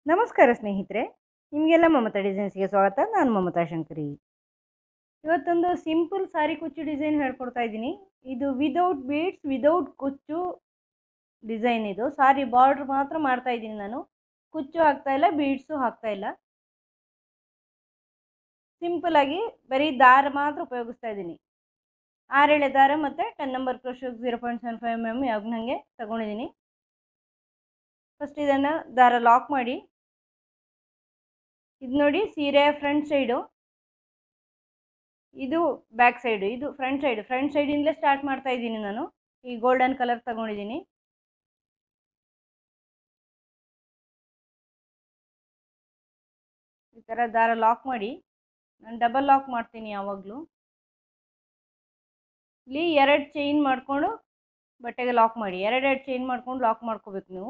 ನಮಸ್ಕಾರ ಸ್ನೇಹಿತರೆ ನಿಮಗೆಲ್ಲ ಮಮತಾ ಡಿಸೈನ್ಸ್ಗೆ ಸ್ವಾಗತ ನಾನು ಮಮತಾ ಶಂಕರಿ ಇವತ್ತೊಂದು ಸಿಂಪಲ್ ಸಾರಿ ಕುಚ್ಚು ಡಿಸೈನ್ ಹೇಳ್ಕೊಡ್ತಾ ಇದ್ದೀನಿ ಇದು ವಿದೌಟ್ ಬೀಡ್ಸ್ ವಿದೌಟ್ ಕುಚ್ಚು ಡಿಸೈನ್ ಇದು ಸಾರಿ ಬಾರ್ಡ್ರ್ ಮಾತ್ರ ಮಾಡ್ತಾ ಇದ್ದೀನಿ ನಾನು ಕುಚ್ಚು ಹಾಕ್ತಾ ಇಲ್ಲ ಬೀಡ್ಸು ಹಾಕ್ತಾ ಇಲ್ಲ ಸಿಂಪಲ್ ಆಗಿ ಬರೀ ದಾರ ಮಾತ್ರ ಉಪಯೋಗಿಸ್ತಾ ಇದ್ದೀನಿ ಆರೆಳೆ ದಾರ ಮತ್ತು ten number crochet zero point seven five M M ಯಾವಾಗ ನನಗೆ ತಗೊಂಡಿದ್ದೀನಿ ಫಸ್ಟ್ ಇದನ್ನು ದಾರ ಲಾಕ್ ಮಾಡಿ ಇದು ನೋಡಿ ಸೀರೆ ಫ್ರಂಟ್ ಸೈಡು ಇದು ಬ್ಯಾಕ್ ಸೈಡು ಇದು ಫ್ರಂಟ್ ಸೈಡು ಫ್ರಂಟ್ ಸೈಡಿಂದಲೇ ಸ್ಟಾರ್ಟ್ ಮಾಡ್ತಾ ಇದ್ದೀನಿ ನಾನು ಈ ಗೋಲ್ಡನ್ ಕಲರ್ ತಗೊಂಡಿದ್ದೀನಿ ಈ ಥರ ದಾರ ಲಾಕ್ ಮಾಡಿ ನಾನು ಡಬಲ್ ಲಾಕ್ ಮಾಡ್ತೀನಿ ಯಾವಾಗಲೂ ಇಲ್ಲಿ ಎರಡು ಚೈನ್ ಮಾಡಿಕೊಂಡು ಬಟ್ಟೆಗೆ ಲಾಕ್ ಮಾಡಿ ಎರಡೆರಡು ಚೈನ್ ಮಾಡ್ಕೊಂಡು ಲಾಕ್ ಮಾಡ್ಕೋಬೇಕು ನೀವು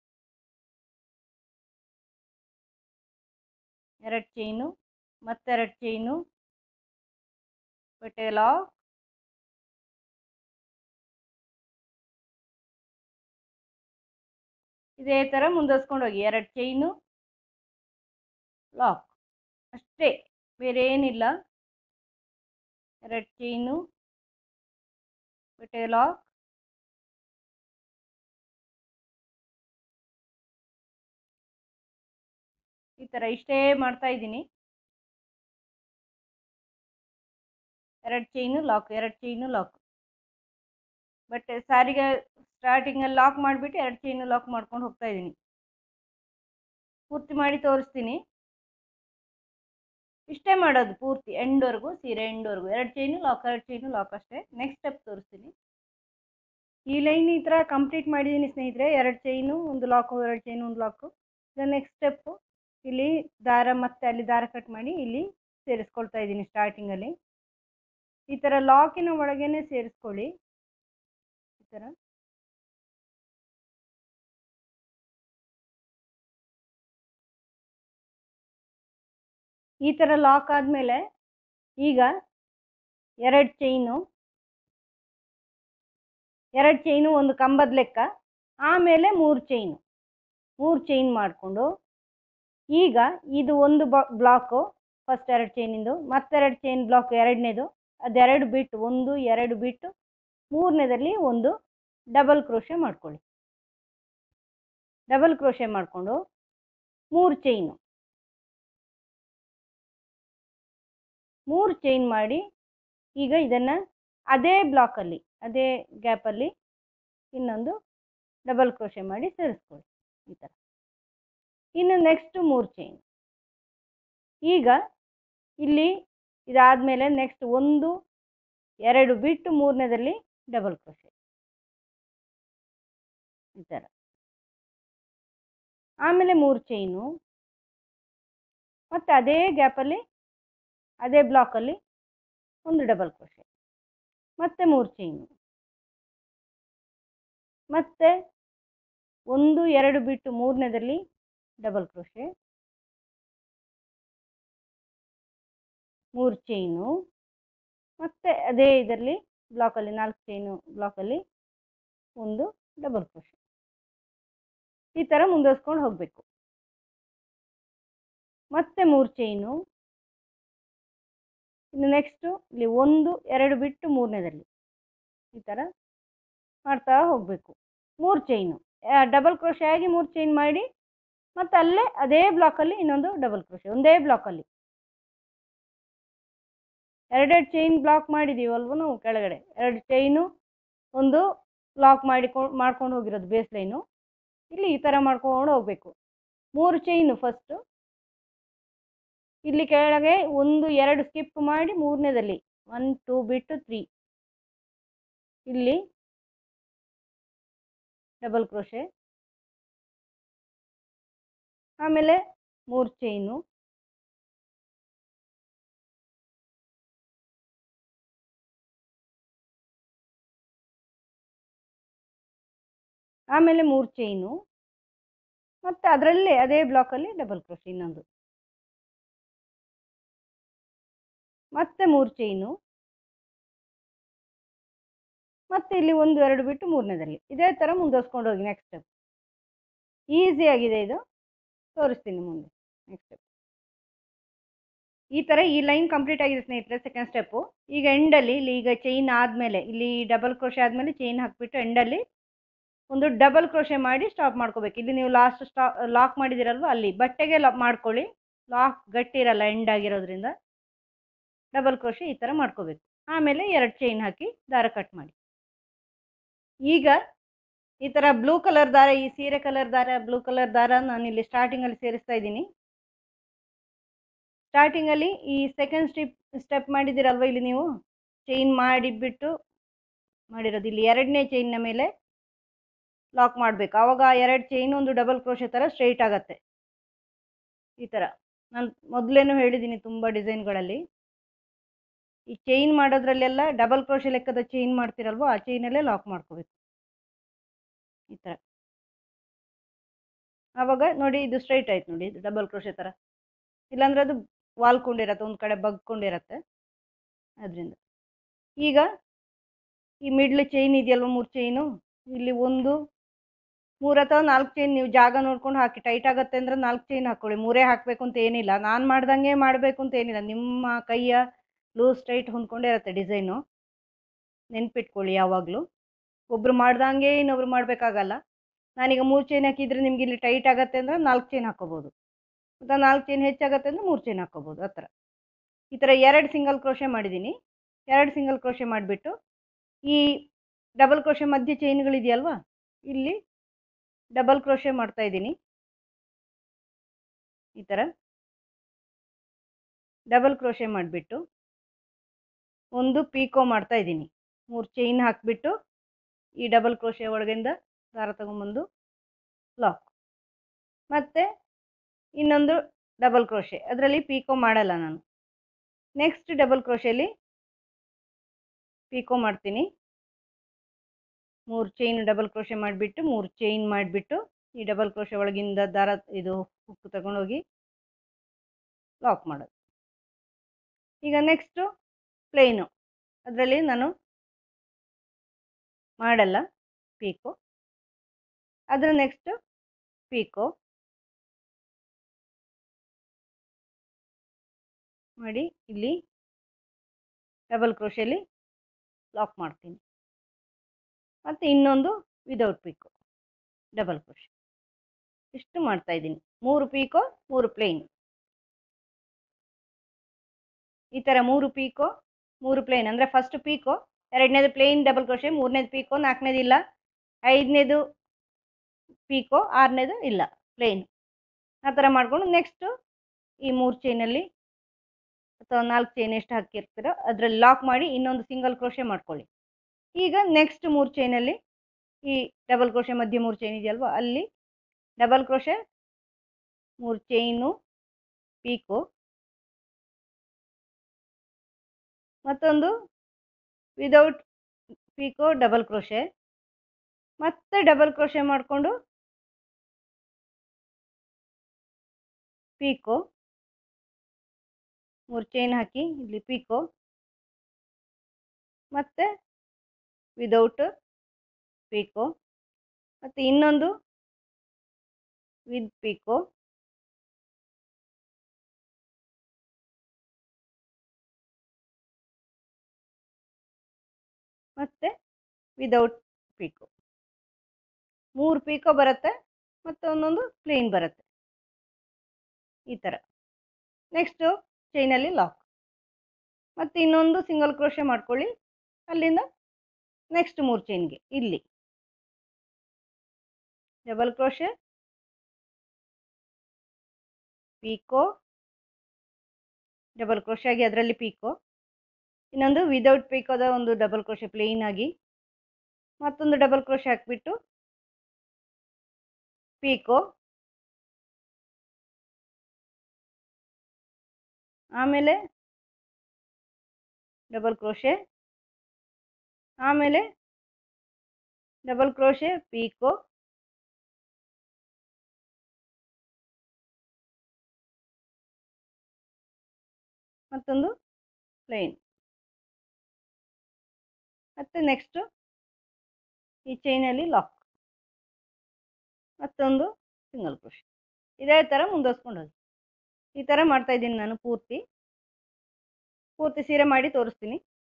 ಎರಡು ಚೈನು ಮತ್ತೆರಡು ಚೈನು ಬಟ್ಟೆ ಲಾಕ್ ಇದೇ ಥರ ಮುಂದುವರ್ಸ್ಕೊಂಡು ಹೋಗಿ ಎರಡು ಚೈನು ಲಾಕ್ ಅಷ್ಟೇ ಬೇರೆ ಏನಿಲ್ಲ ಎರಡು ಚೈನು ಬಟ್ಟೆ ಲಾಕ್ ಈ ಥರ ಇಷ್ಟೇ ಮಾಡ್ತಾ ಇದ್ದೀನಿ ಎರಡು ಚೈನು ಲಾಕ್ ಎರಡು ಚೈನು ಲಾಕ್ ಬಟ್ ಸಾರಿಗೆ ಸ್ಟಾರ್ಟಿಂಗಲ್ಲಿ ಲಾಕ್ ಮಾಡಿಬಿಟ್ಟು ಎರಡು ಚೈನು ಲಾಕ್ ಮಾಡ್ಕೊಂಡು ಹೋಗ್ತಾ ಇದ್ದೀನಿ ಪೂರ್ತಿ ಮಾಡಿ ತೋರಿಸ್ತೀನಿ ಇಷ್ಟೇ ಮಾಡೋದು ಪೂರ್ತಿ ಎಂಡ್ವರೆಗೂ ಸೀರೆ ಎಂಡ್ವರೆಗೂ ಎರಡು ಚೈನು ಲಾಕ್ ಎರಡು ಚೈನು ಲಾಕ್ ಅಷ್ಟೇ ನೆಕ್ಸ್ಟ್ ಸ್ಟೆಪ್ ತೋರಿಸ್ತೀನಿ ಈ ಲೈನ್ ಈ ಥರ ಕಂಪ್ಲೀಟ್ ಮಾಡಿದ್ದೀನಿ ಸ್ನೇಹಿತರೆ ಎರಡು ಚೈನು ಒಂದು ಲಾಕು ಎರಡು ಚೈನು ಒಂದು ಲಾಕು ಇದು ನೆಕ್ಸ್ಟ್ ಸ್ಟೆಪ್ಪು ಇಲ್ಲಿ ದಾರ ಮತ್ತೆ ಅಲ್ಲಿ ದಾರ ಕಟ್ ಮಾಡಿ ಇಲ್ಲಿ ಸೇರಿಸ್ಕೊಳ್ತಾ ಇದ್ದೀನಿ ಸ್ಟಾರ್ಟಿಂಗಲ್ಲಿ ಈ ಥರ ಲಾಕಿನ ಒಳಗೇನೆ ಸೇರಿಸ್ಕೊಳ್ಳಿ ಈ ಥರ ಈ ಥರ ಲಾಕ್ ಆದಮೇಲೆ ಈಗ ಎರಡು ಚೈನು ಎರಡು ಚೈನು ಒಂದು ಕಂಬದ ಲೆಕ್ಕ ಆಮೇಲೆ ಮೂರು ಚೈನು ಮೂರು ಚೈನ್ ಮಾಡಿಕೊಂಡು ಈಗ ಇದು ಒಂದು ಬ್ಲಾಕು ಫಸ್ಟ್ ಎರಡು ಚೈನಿಂದು ಮತ್ತೆರಡು ಚೈನ್ ಬ್ಲಾಕ್ ಎರಡನೇದು ಅದೆರಡು ಬಿಟ್ಟು ಒಂದು ಎರಡು ಬಿಟ್ಟು ಮೂರನೇದಲ್ಲಿ ಒಂದು ಡಬಲ್ ಕ್ರೋಶೆ ಮಾಡ್ಕೊಳ್ಳಿ ಡಬಲ್ ಕ್ರೋಶೆ ಮಾಡಿಕೊಂಡು ಮೂರು ಚೈನು ಮೂರು ಚೈನ್ ಮಾಡಿ ಈಗ ಇದನ್ನು ಅದೇ ಬ್ಲಾಕಲ್ಲಿ ಅದೇ ಗ್ಯಾಪಲ್ಲಿ ಇನ್ನೊಂದು ಡಬಲ್ ಕ್ರೋಶೆ ಮಾಡಿ ಸೇರಿಸ್ಕೊಳ್ಳಿ ಈ ಥರ ಇನ್ನು ನೆಕ್ಸ್ಟ್ ಮೂರು ಚೈನ್ ಈಗ ಇಲ್ಲಿ ಇದಾದಮೇಲೆ ನೆಕ್ಸ್ಟ್ ಒಂದು ಎರಡು ಬಿಟ್ಟು ಮೂರನೇದಲ್ಲಿ ಡಬಲ್ ಕ್ರೋಶೆ ಈ ಥರ ಆಮೇಲೆ ಮೂರು ಚೈನು ಮತ್ತು ಅದೇ ಗ್ಯಾಪಲ್ಲಿ ಅದೇ ಬ್ಲಾಕಲ್ಲಿ ಒಂದು ಡಬಲ್ ಕ್ರೋಶೆ ಮತ್ತೆ ಮೂರು ಚೈನು ಮತ್ತು ಒಂದು ಎರಡು ಬಿಟ್ಟು ಮೂರನೇದಲ್ಲಿ ಡಬಲ್ ಕ್ರೋಶೆ ಮೂರು ಚೈನು ಮತ್ತು ಅದೇ ಇದರಲ್ಲಿ ಬ್ಲಾಕಲ್ಲಿ ನಾಲ್ಕು ಚೈನು ಬ್ಲಾಕಲ್ಲಿ ಒಂದು ಡಬಲ್ ಕ್ರೋಶೆ ಈ ಥರ ಮುಂದುವರ್ಸ್ಕೊಂಡು ಹೋಗಬೇಕು ಮತ್ತೆ ಮೂರು ಚೈನು ಇನ್ನು ನೆಕ್ಸ್ಟು ಇಲ್ಲಿ ಒಂದು ಎರಡು ಬಿಟ್ಟು ಮೂರನೇದಲ್ಲಿ ಈ ಥರ ಮಾಡ್ತಾ ಹೋಗಬೇಕು ಮೂರು ಚೈನು ಡಬಲ್ ಕ್ರೋಶೆ ಆಗಿ ಮೂರು ಚೈನ್ ಮಾಡಿ ಮತ್ತು ಅಲ್ಲೇ ಅದೇ ಬ್ಲಾಕಲ್ಲಿ ಇನ್ನೊಂದು ಡಬಲ್ ಕ್ರೋಶೆ ಒಂದೇ ಬ್ಲಾಕಲ್ಲಿ ಎರಡೆರಡು ಚೈನ್ ಬ್ಲಾಕ್ ಮಾಡಿದ್ದೀವಲ್ವ ನಾವು ಕೆಳಗಡೆ ಎರಡು ಚೈನು ಒಂದು ಲಾಕ್ ಮಾಡಿಕೊ ಮಾಡ್ಕೊಂಡು ಹೋಗಿರೋದು ಬೇಸ್ ಲೈನು ಇಲ್ಲಿ ಈ ಥರ ಮಾಡ್ಕೊಂಡು ಹೋಗಬೇಕು ಮೂರು ಚೈನು ಫಸ್ಟು ಇಲ್ಲಿ ಕೆಳಗೆ ಒಂದು ಎರಡು ಸ್ಕಿಪ್ ಮಾಡಿ ಮೂರನೇದಲ್ಲಿ ಒನ್ ಟೂ ಬಿಟ್ಟು ತ್ರೀ ಇಲ್ಲಿ ಡಬಲ್ ಕ್ರೋಶೆ ಆಮೇಲೆ ಮೂರು ಚೈನು ಆಮೇಲೆ ಮೂರು ಚೈನು ಮತ್ತು ಅದರಲ್ಲೇ ಅದೇ ಬ್ಲಾಕಲ್ಲಿ ಡಬಲ್ ಕ್ರೋಶೆ ಇನ್ನೊಂದು ಮತ್ತೆ ಮೂರು ಚೈನು ಮತ್ತೆ ಇಲ್ಲಿ ಒಂದು ಎರಡು ಬಿಟ್ಟು ಮೂರನೇದಲ್ಲಿ ಇದೇ ಥರ ಮುಂದುವರ್ಸ್ಕೊಂಡು ಹೋಗಿ ನೆಕ್ಸ್ಟ್ ಸ್ಟೆಪ್ ಈಸಿ ಆಗಿದೆ ಇದು ತೋರಿಸ್ತೀನಿ ಮುಂದೆ ನೆಕ್ಸ್ಟ್ ಸ್ಟೆಪ್ ಈ ಥರ ಈ ಲೈನ್ ಕಂಪ್ಲೀಟ್ ಆಗಿದೆ ಸ್ನೇಹಿತರೆ ಸೆಕೆಂಡ್ ಸ್ಟೆಪ್ಪು ಈಗ ಎಂಡಲ್ಲಿ ಇಲ್ಲಿ ಈಗ ಚೈನ್ ಆದಮೇಲೆ ಇಲ್ಲಿ ಡಬಲ್ ಕ್ರೋಶೆ ಆದಮೇಲೆ ಚೈನ್ ಹಾಕಿಬಿಟ್ಟು ಎಂಡಲ್ಲಿ ಒಂದು ಡಬಲ್ ಕ್ರೋಶೆ ಮಾಡಿ ಸ್ಟಾಪ್ ಮಾಡ್ಕೋಬೇಕು ಇಲ್ಲಿ ನೀವು ಲಾಸ್ಟ್ ಸ್ಟಾ ಲಾಕ್ ಮಾಡಿದಿರಲ್ವ ಅಲ್ಲಿ ಬಟ್ಟೆಗೆ ಲಾಕ್ ಮಾಡ್ಕೊಳ್ಳಿ ಲಾಕ್ ಗಟ್ಟಿ ಇರಲ್ಲ ಎಂಡ್ ಆಗಿರೋದ್ರಿಂದ ಡಬಲ್ ಕ್ರೋಶೆ ಈ ಥರ ಮಾಡ್ಕೋಬೇಕು ಆಮೇಲೆ ಎರಡು ಚೈನ್ ಹಾಕಿ ದಾರ ಕಟ್ ಮಾಡಿ ಈಗ ಈ ಥರ ಬ್ಲೂ ಕಲರ್ ದಾರ ಈ ಸೀರೆ ಕಲರ್ ದಾರ ಬ್ಲೂ ಕಲರ್ ದಾರ ನಾನು ಇಲ್ಲಿ ಸ್ಟಾರ್ಟಿಂಗಲ್ಲಿ ಸೇರಿಸ್ತಾ ಇದ್ದೀನಿ ಸ್ಟಾರ್ಟಿಂಗಲ್ಲಿ ಈ ಸೆಕೆಂಡ್ ಸ್ಟೆಪ್ ಸ್ಟೆಪ್ ಮಾಡಿದ್ದೀರಲ್ವ ಇಲ್ಲಿ ನೀವು ಚೈನ್ ಮಾಡಿಬಿಟ್ಟು ಮಾಡಿರೋದು ಇಲ್ಲಿ ಎರಡನೇ ಚೈನ್ನ ಮೇಲೆ ಲಾಕ್ ಮಾಡಬೇಕು ಆವಾಗ ಎರಡು ಚೈನ್ ಒಂದು ಡಬಲ್ ಕ್ರೋಶೆ ಥರ ಸ್ಟ್ರೈಟ್ ಆಗುತ್ತೆ ಈ ಥರ ನಾನು ಮೊದಲೇನು ಹೇಳಿದ್ದೀನಿ ತುಂಬ ಡಿಸೈನ್ಗಳಲ್ಲಿ ಈ ಚೈನ್ ಮಾಡೋದ್ರಲ್ಲೆಲ್ಲ ಡಬಲ್ ಕ್ರೋಶೆ ಲೆಕ್ಕದ ಚೈನ್ ಮಾಡ್ತೀರಲ್ವೋ ಆ ಚೈನಲ್ಲೇ ಲಾಕ್ ಮಾಡ್ಕೋಬೇಕು ಈ ಥರ ಆವಾಗ ನೋಡಿ ಇದು ಸ್ಟ್ರೈಟ್ ಆಯ್ತು ನೋಡಿ ಇದು ಡಬಲ್ ಕ್ರೋಶೆ ಥರ ಇಲ್ಲಾಂದ್ರೆ ಅದು ವಾಲ್ಕೊಂಡಿರತ್ತೆ ಒಂದು ಕಡೆ ಬಗ್ಕೊಂಡಿರತ್ತೆ ಅದರಿಂದ ಈಗ ಈ ಮಿಡ್ಲ್ ಚೈನ್ ಇದೆಯಲ್ವ ಮೂರು ಚೈನು ಇಲ್ಲಿ ಒಂದು ಮೂರು ಅಥವಾ ನಾಲ್ಕು ಚೈನ್ ನೀವು ಜಾಗ ನೋಡ್ಕೊಂಡು ಹಾಕಿ ಟೈಟ್ ಆಗುತ್ತೆ ಅಂದರೆ ನಾಲ್ಕು ಚೈನ್ ಹಾಕ್ಕೊಳ್ಳಿ ಮೂರೇ ಹಾಕಬೇಕು ಅಂತ ಏನಿಲ್ಲ ನಾನು ಮಾಡ್ದಂಗೆ ಮಾಡಬೇಕು ಅಂತ ಏನಿಲ್ಲ ನಿಮ್ಮ ಕೈಯ ಲೂಸ್ ಟೈಟ್ ಹೊಂದ್ಕೊಂಡೇ ಇರುತ್ತೆ ಡಿಸೈನು ನೆನ್ಪಿಟ್ಕೊಳ್ಳಿ ಯಾವಾಗಲೂ ಒಬ್ರು ಮಾಡ್ದಂಗೆ ಇನ್ನೊಬ್ರು ಮಾಡಬೇಕಾಗಲ್ಲ ನಾನೀಗ ಮೂರು ಚೈನ್ ಹಾಕಿದರೆ ನಿಮ್ಗೆ ಇಲ್ಲಿ ಟೈಟ್ ಆಗುತ್ತೆ ಅಂದರೆ ನಾಲ್ಕು ಚೈನ್ ಹಾಕೋಬೋದು ಮತ್ತು ನಾಲ್ಕು ಚೈನ್ ಹೆಚ್ಚಾಗುತ್ತೆ ಅಂದರೆ ಮೂರು ಚೈನ್ ಹಾಕೋಬೋದು ಆ ಥರ ಈ ಥರ ಎರಡು ಸಿಂಗಲ್ ಕ್ರೋಶೆ ಮಾಡಿದ್ದೀನಿ ಎರಡು ಸಿಂಗಲ್ ಕ್ರೋಶೆ ಮಾಡಿಬಿಟ್ಟು ಈ ಡಬಲ್ ಕ್ರೋಶೆ ಮಧ್ಯೆ ಚೈನ್ಗಳಿದೆಯಲ್ವಾ ಇಲ್ಲಿ ಡಬಲ್ ಕ್ರೋಶೆ ಮಾಡ್ತಾ ಇದ್ದೀನಿ ಈ ಥರ ಡಬಲ್ ಕ್ರೋಶೆ ಮಾಡಿಬಿಟ್ಟು ಒಂದು ಪೀಕೋ ಮಾಡ್ತಾ ಇದ್ದೀನಿ ಮೂರು ಚೈನ್ ಹಾಕಿಬಿಟ್ಟು ಈ ಡಬಲ್ ಕ್ರೋಶೆ ಒಳಗಿಂದ ದಾರ ತಗೊಂಬಂದು ಲಾಕ್ ಮತ್ತು ಇನ್ನೊಂದು ಡಬಲ್ ಕ್ರೋಶೆ ಅದರಲ್ಲಿ ಪೀಕೋ ಮಾಡಲ್ಲ ನಾನು ನೆಕ್ಸ್ಟ್ ಡಬಲ್ ಕ್ರೋಶೆಲಿ ಪೀಕೋ ಮಾಡ್ತೀನಿ ಮೂರು ಚೈನ್ ಡಬಲ್ ಕ್ರೋಶೆ ಮಾಡಿಬಿಟ್ಟು ಮೂರು ಚೈನ್ ಮಾಡಿಬಿಟ್ಟು ಈ ಡಬಲ್ ಕ್ರೋಶೆ ಒಳಗಿಂದ ದಾರ ಇದು ಹುಕ್ಕು ತಗೊಂಡೋಗಿ ಲಾಕ್ ಮಾಡೋದು ಈಗ ನೆಕ್ಸ್ಟು ಪ್ಲೇನು ಅದರಲ್ಲಿ ನಾನು ಮಾಡಲ್ಲ ಪೀಕೋ ಅದರ ನೆಕ್ಸ್ಟು ಪೀಕೋ ಮಾಡಿ ಇಲ್ಲಿ ಡಬಲ್ ಕ್ರೋಶೆಲಿ ಲಾಕ್ ಮಾಡ್ತೀನಿ ಮತ್ತು ಇನ್ನೊಂದು ವಿದೌಟ್ ಪೀಕೋ ಡಬಲ್ ಕ್ರೋಶೆ ಇಷ್ಟು ಮಾಡ್ತಾ ಇದ್ದೀನಿ ಮೂರು ಪೀಕೋ ಮೂರು ಪ್ಲೇನ್ ಈ ಥರ ಮೂರು ಪೀಕೋ ಮೂರು ಪ್ಲೇನ್ ಅಂದರೆ ಫಸ್ಟ್ ಪೀಕೋ ಎರಡನೇದು ಪ್ಲೇನ್ ಡಬಲ್ ಕ್ರೋಶೆ ಮೂರನೇದು ಪೀಕೋ ನಾಲ್ಕನೇದು ಇಲ್ಲ ಐದನೇದು ಪೀಕೋ ಆರನೇದು ಇಲ್ಲ ಪ್ಲೇನ್ ಆ ಥರ ಮಾಡಿಕೊಂಡು ನೆಕ್ಸ್ಟು ಈ ಮೂರು ಚೈನಲ್ಲಿ ಅಥವಾ ನಾಲ್ಕು ಚೈನ್ ಎಷ್ಟು ಹಾಕಿರ್ತೀರೋ ಅದರಲ್ಲಿ ಲಾಕ್ ಮಾಡಿ ಇನ್ನೊಂದು ಸಿಂಗಲ್ ಕ್ರೋಶೆ ಮಾಡ್ಕೊಳ್ಳಿ ಈಗ ನೆಕ್ಸ್ಟ್ ಮೂರು ಚೈನಲ್ಲಿ ಈ ಡಬಲ್ ಕ್ರೋಶೆ ಮಧ್ಯೆ ಮೂರು ಚೈನ್ ಇದೆಯಲ್ವ ಅಲ್ಲಿ ಡಬಲ್ ಕ್ರೋಶೆ ಮೂರು ಚೈನು ಪೀಕು ಮತ್ತೊಂದು ವಿದೌಟ್ ಪೀಕೋ ಡಬಲ್ ಕ್ರೋಶೆ ಮತ್ತೆ ಡಬಲ್ ಕ್ರೋಶೆ ಮಾಡಿಕೊಂಡು ಪೀಕೋ ಮೂರು ಚೈನ್ ಹಾಕಿ ಇಲ್ಲಿ ಪೀಕೋ ಮತ್ತು ವಿದೌಟ್ ಪೀಕೋ ಮತ್ತು ಇನ್ನೊಂದು ವಿತ್ ಪೀಕೋ ಮತ್ತು ವಿದೌಟ್ ಪೀಕೋ ಮೂರು ಪೀಕೋ ಬರುತ್ತೆ ಮತ್ತು ಒಂದೊಂದು ಪ್ಲೇನ್ ಬರುತ್ತೆ ಈ ಥರ ನೆಕ್ಸ್ಟು ಚೈನಲ್ಲಿ ಲಾಕ್ ಮತ್ತು ಇನ್ನೊಂದು ಸಿಂಗಲ್ ಕ್ರೋಶೆ ಮಾಡ್ಕೊಳ್ಳಿ ಅಲ್ಲಿಂದ ನೆಕ್ಸ್ಟ್ ಮೂರು ಚೈನ್ಗೆ ಇಲ್ಲಿ double crochet picot double crochet ಆಗಿ ಅದರಲ್ಲಿ ಪೀಕೋ ಇನ್ನೊಂದು ವಿದೌಟ್ ಪೀಕೋದ ಒಂದು ಡಬಲ್ ಕ್ರೋಶೆ ಪ್ಲೇನ್ ಆಗಿ ಮತ್ತೊಂದು ಡಬಲ್ ಕ್ರೋಶೆ ಹಾಕಿಬಿಟ್ಟು ಪೀಕೋ ಆಮೇಲೆ ಡಬಲ್ ಕ್ರೋಶೆ ಆಮೇಲೆ ಡಬಲ್ ಕ್ರೋಶೆ ಪೀಕೋ ಮತ್ತೊಂದು ಪ್ಲೇನ್ ಮತ್ತು ನೆಕ್ಸ್ಟು ಈ ಚೈನಲ್ಲಿ ಲಾಕ್ ಮತ್ತೊಂದು ಸಿಂಗಲ್ ಕ್ರೋಶೆ ಇದೇ ಥರ ಮುಂದುವರ್ಸ್ಕೊಂಡು ಹೋಗಿ ಈ ಥರ ಮಾಡ್ತಾಯಿದ್ದೀನಿ ನಾನು ಪೂರ್ತಿ ಪೂರ್ತಿ ಸೀರೆ ಮಾಡಿ ತೋರಿಸ್ತೀನಿ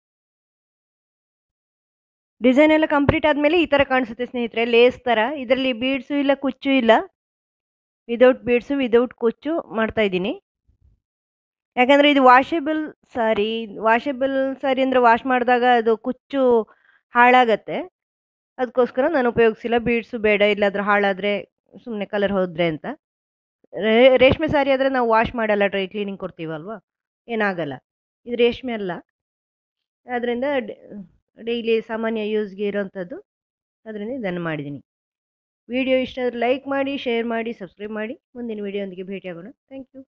ಡಿಸೈನ್ ಎಲ್ಲ ಕಂಪ್ಲೀಟ್ ಆದಮೇಲೆ ಈ ಥರ ಕಾಣಿಸುತ್ತೆ ಸ್ನೇಹಿತರೆ ಲೇಸ್ ಥರ ಇದರಲ್ಲಿ ಬೀಡ್ಸು ಇಲ್ಲ ಕುಚ್ಚು ಇಲ್ಲ ವಿದೌಟ್ ಬೀಡ್ಸು ವಿದೌಟ್ ಕುಚ್ಚು ಮಾಡ್ತಾಯಿದ್ದೀನಿ ಯಾಕಂದರೆ ಇದು ವಾಷೇಬಲ್ ಸಾರಿ ವಾಷೇಬಲ್ ಸಾರಿ ಅಂದರೆ ವಾಶ್ ಮಾಡಿದಾಗ ಅದು ಕುಚ್ಚು ಹಾಳಾಗತ್ತೆ ಅದಕ್ಕೋಸ್ಕರ ನಾನು ಉಪಯೋಗಿಸಿಲ್ಲ ಬೀಡ್ಸು ಬೇಡ ಇಲ್ಲಾದ್ರೆ ಹಾಳಾದರೆ ಸುಮ್ಮನೆ ಕಲರ್ ಹೋದರೆ ಅಂತ ರೇಷ್ಮೆ ಸಾರಿ ಆದರೆ ನಾವು ವಾಶ್ ಮಾಡಲ್ಲ ಡ್ರೈ ಕ್ಲೀನಿಂಗ್ ಕೊಡ್ತೀವಲ್ವ ಏನಾಗಲ್ಲ ಇದು ರೇಷ್ಮೆ ಅಲ್ಲ ಅದರಿಂದ ಡೈಲಿ ಸಾಮಾನ್ಯ ಯೂಸ್ಗೆ ಇರೋವಂಥದ್ದು ಅದರಿಂದ ಇದನ್ನು ಮಾಡಿದ್ದೀನಿ ವಿಡಿಯೋ ಇಷ್ಟ ಆದರೆ ಲೈಕ್ ಮಾಡಿ ಶೇರ್ ಮಾಡಿ ಸಬ್ಸ್ಕ್ರೈಬ್ ಮಾಡಿ ಮುಂದಿನ ವಿಡಿಯೋದೊಂದಿಗೆ ಭೇಟಿಯಾಗೋಣ ಥ್ಯಾಂಕ್ ಯು